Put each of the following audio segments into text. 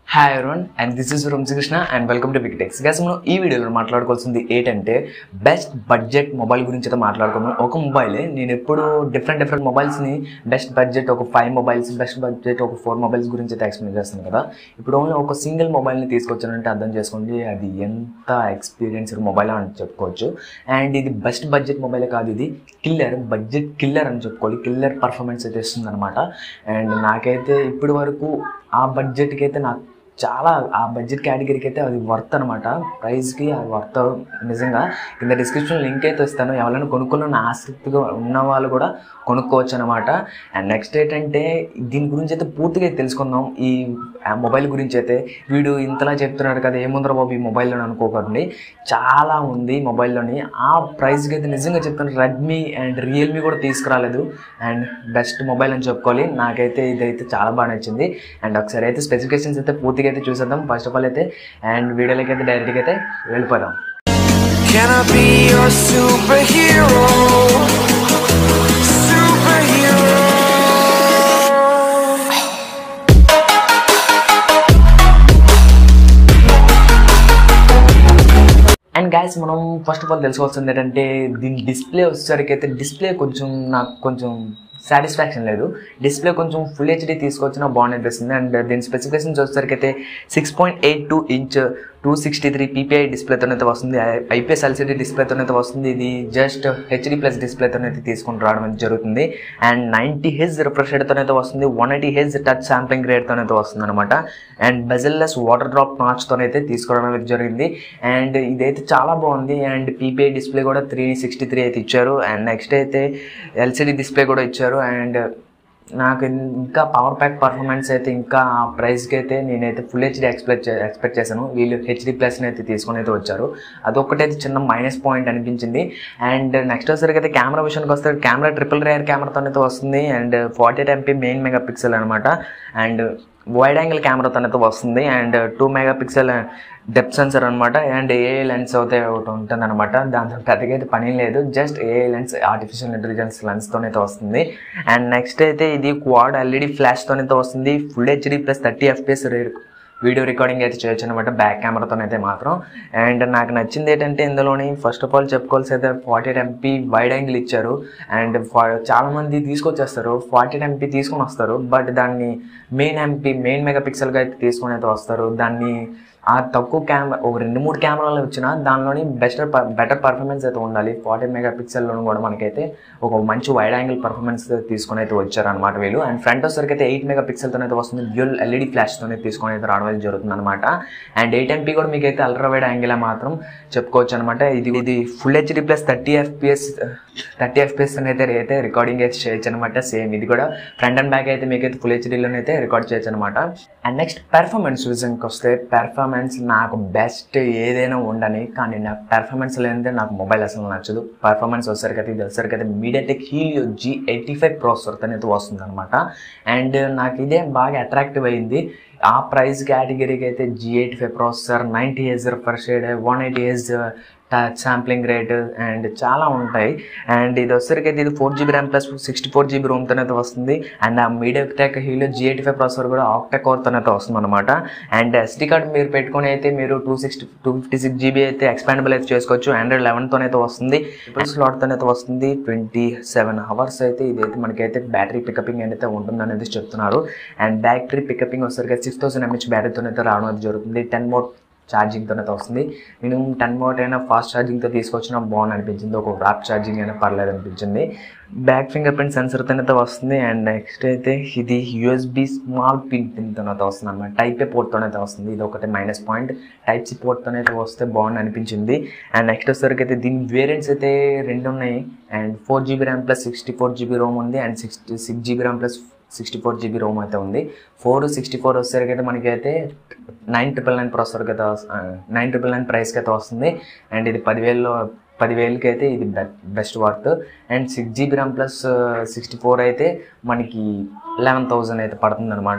Hi Arun and this is Krishna and welcome to Big Techs guys మనం ఈ వీడియోలో మాట్లాడుకోవాల్సింది ఏంటంటే బెస్ట్ బడ్జెట్ మొబైల్ గురించి అయితే మాట్లాడుకున్నాం ఒక మొబైలే నేను ఎప్పుడు డిఫరెంట్ డిఫరెంట్ మొబైల్స్ని బెస్ట్ బడ్జెట్ ఒక ఫైవ్ మొబైల్స్ బెస్ట్ బడ్జెట్ ఒక ఫోర్ మొబైల్స్ గురించి అయితే ఎక్స్ప్లెయిన్ చేస్తాను కదా ఇప్పుడు ఓన్లీ ఒక సింగిల్ మొబైల్ని తీసుకొచ్చానంటే అర్థం చేసుకోండి అది ఎంత ఎక్స్పీరియన్స్ మొబైల్ అని చెప్పుకోవచ్చు అండ్ ఇది బెస్ట్ బడ్జెట్ మొబైలే కాదు ఇది కిల్లర్ బడ్జెట్ కిల్లర్ అని చెప్పుకోవాలి కిల్లర్ పర్ఫార్మెన్స్ అయితే ఇస్తుంది అనమాట అండ్ నాకైతే ఇప్పటి వరకు ఆ బడ్జెట్కి అయితే నాకు చాలా ఆ బడ్జెట్ కేటగిరీకి అయితే అది వర్త్ అనమాట ప్రైస్కి అది వర్త్ నిజంగా కింద డిస్క్రిప్షన్ లింక్ అయితే ఇస్తాను ఎవరైనా కొనుక్కున్న ఆసక్తిగా ఉన్న వాళ్ళు కూడా కొనుక్కోవచ్చు అనమాట అండ్ నెక్స్ట్ ఏంటంటే దీని గురించి అయితే పూర్తిగా తెలుసుకుందాం ఈ మొబైల్ గురించి అయితే వీడు ఇంతలా చెప్తున్నాడు కదా ఏముందరో బాబు ఈ మొబైల్లో అనుకోకండి చాలా ఉంది మొబైల్లోని ఆ ప్రైస్కి అయితే నిజంగా చెప్తాను రెడ్మీ అండ్ రియల్మీ కూడా తీసుకురాలేదు అండ్ బెస్ట్ మొబైల్ అని చెప్పుకోవాలి నాకైతే ఇదైతే చాలా బాగా నచ్చింది అండ్ ఒకసారి అయితే స్పెసిఫికేషన్స్ అయితే పూర్తిగా అయితే చూసేద్దాం ఫస్ట్ ఆఫ్ ఆల్ అయితే అండ్ వీడియోలోకి అయితే డైరెక్ట్గా అయితే వెళ్ళిపోదాం Can I be your superhero? Superhero. And guys మనం ఫస్ట్ ఆఫ్ ఆల్ తెలుసుకోవాల్సింది ఏంటంటే దీని డిస్ప్లే వచ్చేసరికి అయితే డిస్ప్లే కొంచెం నాకు కొంచెం సాటిస్ఫాక్షన్ లేదు డిస్ప్లే కొంచెం ఫుల్ హెచ్డీ తీసుకొచ్చినా బాగుంది అనిపిస్తుంది అండ్ దీని స్పెసిఫికేషన్స్ వచ్చేసరికి అయితే six point eight two inch two sixty three PPI డిస్ప్లేతోనైతే వస్తుంది ఐపీఎస్ ఎల్సీడీ డిస్ప్లేతోనైతే వస్తుంది ఇది జస్ట్ హెచ్డీ ప్లస్ డిస్ప్లేతోనైతే తీసుకుని రావడం అయితే జరుగుతుంది అండ్ నైంటీ హెజ్ రిఫ్రెష్ రేట్తోనైతే వస్తుంది వన్ ఎయిటీ హెజ్ టచ్ శాంప్లింగ్ రేట్తోనైతే వస్తుంది అనమాట అండ్ బెజల్లెస్ వాటర్ డ్రాప్ నాచ్తోనైతే తీసుకోవడం అయితే జరిగింది అండ్ ఇదైతే చాలా బాగుంది అండ్ పీపీఐ డిస్ప్లే కూడా త్రీ సిక్స్టీ త్రీ అయితే ఇచ్చారు అండ్ నెక్స్ట్ అయితే ఎల్సీడీ డిస్ప్లే కూడా ఇచ్చారు అండ్ నాకు ఇంకా పవర్ ప్యాక్ పర్ఫార్మెన్స్ అయితే ఇంకా ఆ ప్రైస్కి అయితే నేనైతే ఫుల్ హెచ్డీ ఎక్స్పెక్ట్ ఎక్స్పెక్ట్ చేశాను వీళ్ళు హెచ్డీ ప్లస్ని అయితే తీసుకొని అయితే వచ్చారు అదొక్కటైతే చిన్న మైనస్ పాయింట్ అనిపించింది అండ్ నెక్స్ట్ వచ్చేసరికి అయితే కెమెరా విషయానికి వస్తే కెమెరా ట్రిపుల్ రేర్ కెమెరాతో అయితే వస్తుంది and forty eight MP main mega pixel అనమాట అండ్ వైడ్ యాంగిల్ కెమెరాతో అయితే వస్తుంది and two mega pixel depth sensor అనమాట అండ్ ఏ లెన్స్ అయితే ఒకటి ఉంటుంది అనమాట దాంతో పెద్దగా అయితే పని లేదు just a lens artificial intelligence లెన్స్తోనైతే వస్తుంది అండ్ నెక్స్ట్ అయితే ఇది క్వాడ్ ఎల్ఈడి ఫ్లాష్తోనైతే వస్తుంది full HD plus thirty FPS video recording అయితే చేయొచ్చు అనమాట బ్యాక్ కెమెరాతో అయితే మాత్రం అండ్ నాకు నచ్చింది ఏంటంటే ఇందులోని ఫస్ట్ ఆఫ్ ఆల్ చెప్పుకోవాల్సి అయితే forty eight MP wide angle ఇచ్చారు అండ్ చాలా మంది తీసుకొచ్చేస్తారు ఫార్టీ ఎయిట్ ఎంపీ తీసుకొని వస్తారు బట్ దాన్ని మెయిన్ ఎంపీ మెయిన్ మెగా పిక్సెల్గా అయితే తీసుకొని అయితే వస్తారు దాన్ని ఆ తక్కువ కెమెరా ఒక రెండు మూడు కెమెరాలు వచ్చినా దానిలోని బెస్ట్ బెటర్ పర్ఫార్మెన్స్ అయితే ఉండాలి ఫార్టీ మెగా పిక్సెల్లోనూ కూడా మనకైతే ఒక మంచి వైడ్ యాంగిల్ పర్ఫార్మెన్స్ తీసుకొని అయితే వచ్చారు అనమాట వీళ్ళు అండ్ ఫ్రంట్ వచ్చరికి అయితే ఎయిట్ మెగా పిక్సెల్తో అయితే వస్తుంది డ్యూల్ ఎల్ఈడి ఫ్లాష్తోనే తీసుకొని అయితే రావడం జరుగుతుంది అనమాట అండ్ ఎయిట్ ఎంపీ కూడా మీకు అయితే అల్ట్రా వైడ్ యాంగిల్ మాత్రం చెప్పుకోవచ్చు అనమాట ఇది ఇది full HD plus thirty FPS thirty FPS అయితే అయితే రికార్డింగ్ అయితే చేయొచ్చు అనమాట సేమ్ ఇది కూడా ఫ్రంట్ అండ్ బ్యాక్ అయితే మీకు అయితే ఫుల్ హెచ్డీలోనే అయితే రికార్డ్ చేయొచ్చు అనమాట అండ్ నెక్స్ట్ పెర్ఫార్మెన్స్ విజన్కి వస్తే పెర్ఫార్మెన్స్ నాకు బెస్ట్ ఏదైనా ఉండని కానీ నాకు పెర్ఫార్మెన్స్ లేనిదే నాకు మొబైల్ అసలు నచ్చదు పెర్ఫార్మెన్స్ వచ్చేసరికి అయితే ఇది వచ్చేసరికి అయితే MediaTek Helio G eighty five processor అనేది వస్తుంది అనమాట అండ్ నాకు ఇదే బాగా అట్రాక్టివ్ అయింది ఆ ప్రైస్ కేటగిరీకి అయితే G eighty five processor ninety he's per shade one eighty హెజ్ టచ్ శాంప్లింగ్ రేట్ అండ్ చాలా ఉంటాయి అండ్ ఇది వచ్చేసరికి అయితే ఇది four GB RAM plus sixty four GB రోమ్తో అయితే వస్తుంది అండ్ ఆ media tech హీలో G eighty five processor కూడా ఆక్టెక్ కోర్తో అయితే వస్తుంది అనమాట అండ్ ఎస్డీ కార్డ్ మీరు పెట్టుకుని అయితే మీరు two sixty two fifty six GB అయితే ఎక్స్పాండబుల్ అయితే చేసుకోవచ్చు ఆండ్రాయిడ్ లెవెన్తో అయితే వస్తుంది ట్రిపుల్ స్లాట్తో అయితే వస్తుంది ట్వంటీ సెవెన్ అవర్స్ అయితే ఇదైతే మనకైతే బ్యాటరీ పికపింగ్ అయితే ఉంటుంది అనేది చెప్తున్నారు అండ్ బ్యాటరీ పికపింగ్ వచ్చేసరికి సిక్స్ థౌసండ్ ఎంహెచ్ బ్యాటరీతో అయితే రావడం అయితే జరుగుతుంది టెన్ మోట్ ఛార్జింగ్తో అయితే వస్తుంది నేను టెన్ వాట్ అయినా ఫాస్ట్ ఛార్జింగ్తో తీసుకొచ్చినా బాగుంది అనిపించింది ఒక ర్యాప్ ఛార్జింగ్ అయినా పర్లేదు అనిపించింది బ్యాక్ ఫింగర్ ప్రింట్ సెన్సర్తో అయితే వస్తుంది అండ్ నెక్స్ట్ అయితే ఇది యూఎస్బి స్మాల్ పిన్ పిన్తో అయితే వస్తుంది అనమాట టైప్ ఏ పోర్ట్తో అయితే వస్తుంది ఇది ఒకటి మైనస్ పాయింట్ టైప్ సి పోర్ట్తో అయితే వస్తే బాగుంది అనిపించింది అండ్ నెక్స్ట్ వచ్చేసరికి అయితే దీని వేరియంట్స్ అయితే రెండు ఉన్నాయి and four GB RAM plus sixty four GB ROM ఉంది and sixty six GB RAM plus sixty four GB ROM అయితే ఉంది ఫోర్ సిక్స్టీ ఫోర్ వచ్చేసరికి అయితే మనకైతే నైన్ ట్రిపుల్ నైన్ ప్రాసెసర్కి అయితే నైన్ ట్రిపుల్ నైన్ ప్రైస్కి అయితే వస్తుంది అండ్ ఇది పదివేలలో పదివేలకి అయితే ఇది best worth and six GB RAM plus sixty four అయితే మనకి లెవెన్ థౌజండ్ అయితే పడుతుంది అనమాట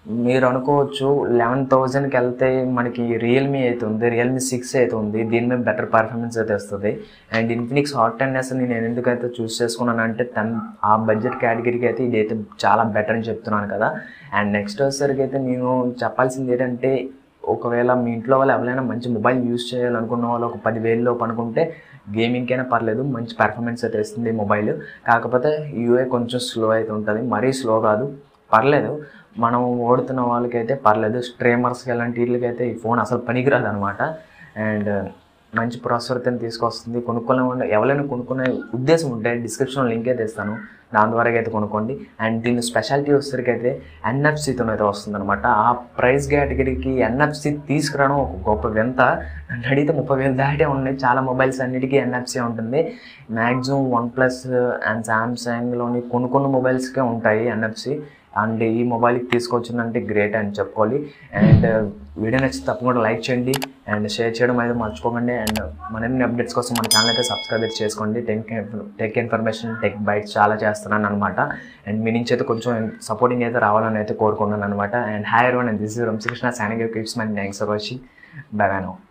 మీరు అనుకోవచ్చు లెవెన్ థౌజండ్కి వెళ్తే మనకి రియల్మీ అయితే ఉంది రియల్మీ సిక్స్ అయితే ఉంది దీని మీద బెటర్ పర్ఫార్మెన్స్ అయితే వస్తుంది and Infinix Hot ten S నేను ఎందుకైతే చూస్ చేసుకున్నాను అంటే టెన్ ఆ బడ్జెట్ కేటగిరీకి అయితే ఇది అయితే చాలా బెటర్ అని చెప్తున్నాను కదా అండ్ నెక్స్ట్ వచ్చేసరికి అయితే నేను చెప్పాల్సింది ఏంటంటే ఒకవేళ మీ ఇంట్లో వాళ్ళు ఎవరైనా మంచి మొబైల్ యూస్ చేయాలనుకున్న వాళ్ళు ఒక పదివేలు లోపు అనుకుంటే గేమింగ్కైనా పర్లేదు మంచి పెర్ఫార్మెన్స్ అయితే ఇస్తుంది ఈ మొబైల్ కాకపోతే యూఏ కొంచెం స్లో అయితే ఉంటుంది మరీ స్లో కాదు పర్లేదు మనం ఓడుతున్న వాళ్ళకైతే పర్లేదు స్ట్రీమర్స్కి అలాంటి వీళ్ళకైతే ఈ ఫోన్ అసలు పనికిరాదు అనమాట అండ్ మంచి ప్రాసెసర్ అయితే తీసుకొస్తుంది కొనుక్కునే వాళ్ళు ఎవరైనా కొనుక్కునే ఉద్దేశం ఉంటే డిస్క్రిప్షన్లో లింక్ అయితే ఇస్తాను దాని ద్వారా అయితే కొనుక్కోండి అండ్ దీని స్పెషాలిటీ వచ్చేసరికి అయితే ఎన్ఎఫ్సితో అయితే వస్తుంది అనమాట ఆ ప్రైస్ కేటగిరీకి ఎన్ఎఫ్సి తీసుకురావడం ఒక గొప్ప వింత నన్ను అడిగితే ముప్పై వేలు దాటే ఉన్నాయి చాలా మొబైల్స్ అన్నిటికీ ఎన్ఎఫ్సి ఉంటుంది మ్యాక్సిమం వన్ ప్లస్ అండ్ సామ్సంగ్లోని కొన్ని కొన్ని మొబైల్స్కే ఉంటాయి ఎన్ఎఫ్సి అండ్ ఈ మొబైల్కి తీసుకొచ్చిందంటే గ్రేట్ అని చెప్పుకోవాలి అండ్ వీడియో నచ్చితే తప్పకుండా లైక్ చేయండి అండ్ షేర్ చేయడం అయితే మర్చిపోకండి అండ్ మరిన్ని అప్డేట్స్ కోసం మన ఛానల్ అయితే సబ్స్క్రైబ్ అయితే చేసుకోండి tech tech information tech bytes చాలా చేస్తున్నాను అనమాట అండ్ మీ నుంచి అయితే కొంచెం సపోర్టింగ్ అయితే రావాలని అయితే కోరుకున్నాను అనమాట అండ్ హాయ్ ఎవరి అండ్ దిస్ రంశ్రీకృష్ణ సానిగా కిప్స్ my thanks for watching bye bye no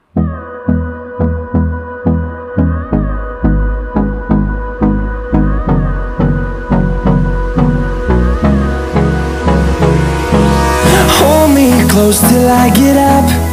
Hold me close till I get up